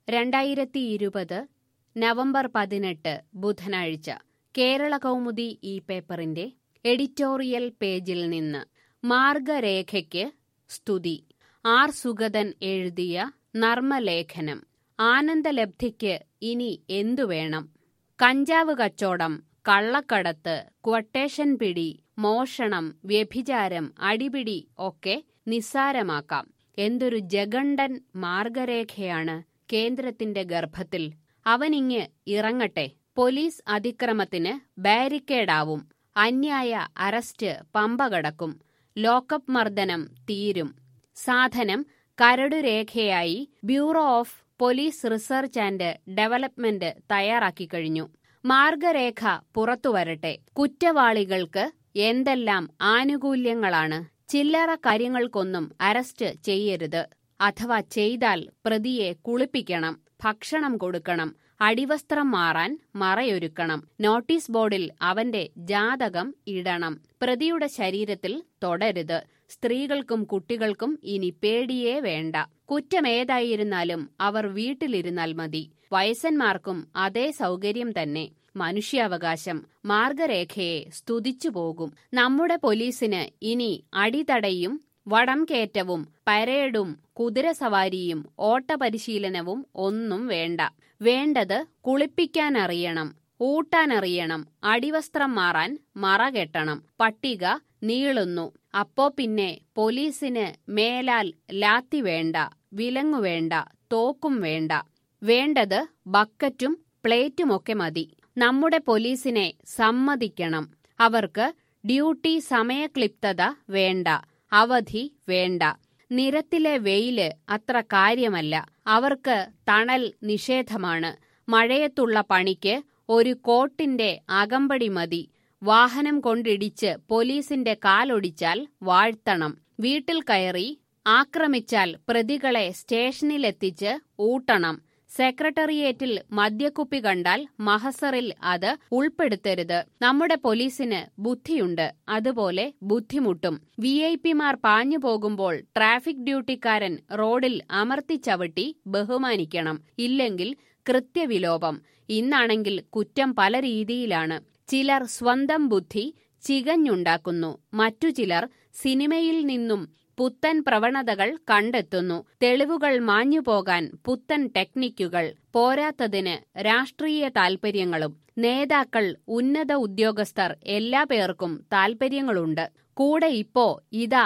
രണ്ടായിരത്തി ഇരുപത് നവംബർ പതിനെട്ട് ബുധനാഴ്ച കേരള കൗമുദി ഈ പേപ്പറിന്റെ എഡിറ്റോറിയൽ പേജിൽ നിന്ന് മാർഗരേഖയ്ക്ക് സ്തുതി ആർ സുഗതൻ എഴുതിയ നർമ്മലേഖനം ആനന്ദലബ്ധിക്ക് ഇനി എന്തു വേണം കഞ്ചാവ് കച്ചോടം കള്ളക്കടത്ത് ക്വട്ടേഷൻ പിടി മോഷണം വ്യഭിചാരം അടിപിടി ഒക്കെ നിസ്സാരമാക്കാം എന്തൊരു ജഗണ്ടൻ മാർഗരേഖയാണ് കേന്ദ്രത്തിന്റെ ഗർഭത്തിൽ അവനിങ്ങ് ഇറങ്ങട്ടെ പോലീസ് അതിക്രമത്തിന് ബാരിക്കേഡാവും അന്യായ അറസ്റ്റ് പമ്പ കടക്കും ലോക്കപ്പ് മർദ്ദനം തീരും സാധനം കരടുരേഖയായി bureau of police research and development തയ്യാറാക്കി കഴിഞ്ഞു മാർഗരേഖ പുറത്തുവരട്ടെ കുറ്റവാളികൾക്ക് എന്തെല്ലാം ആനുകൂല്യങ്ങളാണ് ചില്ലറ കാര്യങ്ങൾക്കൊന്നും അറസ്റ്റ് ചെയ്യരുത് അഥവാ ചെയ്താൽ പ്രതിയെ കുളിപ്പിക്കണം ഭക്ഷണം കൊടുക്കണം അടിവസ്ത്രം മാറാൻ മറയൊരുക്കണം നോട്ടീസ് ബോർഡിൽ അവന്റെ ജാതകം ഇടണം പ്രതിയുടെ ശരീരത്തിൽ തൊടരുത് സ്ത്രീകൾക്കും കുട്ടികൾക്കും ഇനി പേടിയേ വേണ്ട കുറ്റമേതായിരുന്നാലും അവർ വീട്ടിലിരുന്നാൽ മതി വയസ്സന്മാർക്കും അതേ സൗകര്യം തന്നെ മനുഷ്യാവകാശം മാർഗരേഖയെ സ്തുതിച്ചു പോകും നമ്മുടെ പോലീസിന് ഇനി അടിതടയും വടം കയറ്റവും പരേഡും കുതിരസവാരിയും ഓട്ടപരിശീലനവും ഒന്നും വേണ്ട വേണ്ടത് കുളിപ്പിക്കാനറിയണം ഊട്ടാനറിയണം അടിവസ്ത്രം മാറാൻ മറ കെട്ടണം പട്ടിക നീളുന്നു അപ്പോ പിന്നെ പോലീസിന് മേലാൽ ലാത്തി വേണ്ട വിലങ്ങു വേണ്ട തോക്കും വേണ്ട വേണ്ടത് ബക്കറ്റും പ്ലേറ്റുമൊക്കെ മതി നമ്മുടെ പോലീസിനെ സമ്മതിക്കണം അവർക്ക് ഡ്യൂട്ടി സമയക്ലിപ്തത വേണ്ട അവധി വേണ്ട നിരത്തിലെ വെയില് അത്ര കാര്യമല്ല അവർക്ക് തണൽ നിഷേധമാണ് മഴയത്തുള്ള പണിക്ക് ഒരു കോട്ടിന്റെ അകമ്പടി മതി വാഹനം കൊണ്ടിടിച്ച് പോലീസിന്റെ കാലൊടിച്ചാൽ വാഴ്ത്തണം വീട്ടിൽ കയറി ആക്രമിച്ചാൽ പ്രതികളെ സ്റ്റേഷനിലെത്തിച്ച് ഊട്ടണം സെക്രട്ടേറിയറ്റിൽ മദ്യക്കുപ്പി കണ്ടാൽ മഹസറിൽ അത് ഉൾപ്പെടുത്തരുത് നമ്മുടെ പോലീസിന് ബുദ്ധിയുണ്ട് അതുപോലെ ബുദ്ധിമുട്ടും വി ഐ പിമാർ പാഞ്ഞു പോകുമ്പോൾ ട്രാഫിക് ഡ്യൂട്ടിക്കാരൻ റോഡിൽ അമർത്തിച്ചവിട്ടി ബഹുമാനിക്കണം ഇല്ലെങ്കിൽ കൃത്യവിലോപം ഇന്നാണെങ്കിൽ കുറ്റം പല രീതിയിലാണ് ചിലർ സ്വന്തം ബുദ്ധി ചികഞ്ഞുണ്ടാക്കുന്നു മറ്റു ചിലർ സിനിമയിൽ നിന്നും പുത്തൻ പ്രവണതകൾ കണ്ടെത്തുന്നു തെളിവുകൾ മാഞ്ഞുപോകാൻ പുത്തൻ ടെക്നിക്കുകൾ പോരാത്തതിന് രാഷ്ട്രീയ താൽപര്യങ്ങളും നേതാക്കൾ ഉന്നത ഉദ്യോഗസ്ഥർ എല്ലാ പേർക്കും താൽപര്യങ്ങളുണ്ട് കൂടെ ഇപ്പോ ഇതാ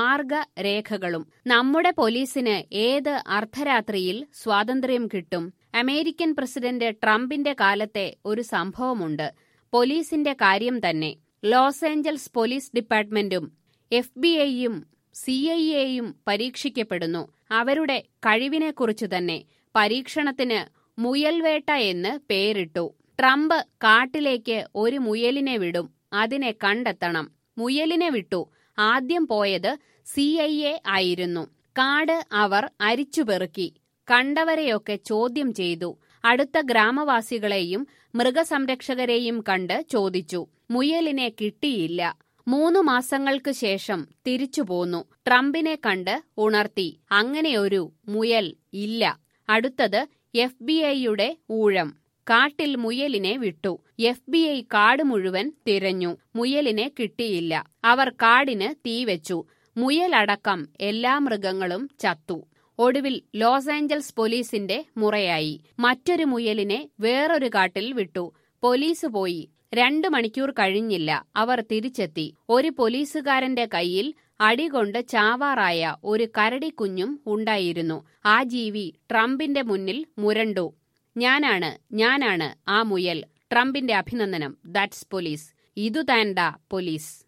മാർഗരേഖകളും നമ്മുടെ പോലീസിന് ഏത് അർദ്ധരാത്രിയിൽ സ്വാതന്ത്ര്യം കിട്ടും അമേരിക്കൻ പ്രസിഡന്റ് ട്രംപിന്റെ കാലത്തെ ഒരു സംഭവമുണ്ട് പോലീസിന്റെ കാര്യം തന്നെ ലോസ് ഏഞ്ചൽസ് പോലീസ് ഡിപ്പാർട്ട്മെന്റും എഫ് ബി ഐയും സി ഐ എയും പരീക്ഷിക്കപ്പെടുന്നു അവരുടെ കഴിവിനെക്കുറിച്ച് തന്നെ പരീക്ഷണത്തിന് മുയൽവേട്ട എന്ന് പേരിട്ടു ട്രംപ് കാട്ടിലേക്ക് ഒരു മുയലിനെ വിടും അതിനെ കണ്ടെത്തണം മുയലിനെ വിട്ടു ആദ്യം പോയത് സി ഐ എ ആയിരുന്നു കാട് അവർ അരിച്ചുപെറുക്കി കണ്ടവരെയൊക്കെ ചോദ്യം ചെയ്തു അടുത്ത ഗ്രാമവാസികളെയും മൃഗസംരക്ഷകരെയും കണ്ട് ചോദിച്ചു മുയലിനെ കിട്ടിയില്ല മൂന്നു മാസങ്ങൾക്ക് ശേഷം തിരിച്ചു പോന്നു ട്രംപിനെ കണ്ട് ഉണർത്തി അങ്ങനെയൊരു മുയൽ ഇല്ല അടുത്തത് എഫ് ബി ഐയുടെ ഊഴം കാട്ടിൽ മുയലിനെ വിട്ടു എഫ് ബി ഐ കാട് മുഴുവൻ തിരഞ്ഞു മുയലിനെ കിട്ടിയില്ല അവർ കാടിന് തീവെച്ചു മുയലടക്കം എല്ലാ മൃഗങ്ങളും ചത്തു ഒടുവിൽ ലോസ് ആഞ്ചൽസ് പോലീസിന്റെ മുറയായി മറ്റൊരു മുയലിനെ വേറൊരു കാട്ടിൽ വിട്ടു പോലീസ് പോയി രണ്ടു മണിക്കൂർ കഴിഞ്ഞില്ല അവർ തിരിച്ചെത്തി ഒരു പോലീസുകാരന്റെ കയ്യിൽ അടികൊണ്ട് ചാവാറായ ഒരു കരടിക്കുഞ്ഞും ഉണ്ടായിരുന്നു ആ ജീവി ട്രംപിന്റെ മുന്നിൽ മുരണ്ടു ഞാനാണ് ഞാനാണ് ആ മുയൽ ട്രംപിന്റെ അഭിനന്ദനം ദാറ്റ്സ് പോലീസ് ഇതു താൻഡ പോലീസ്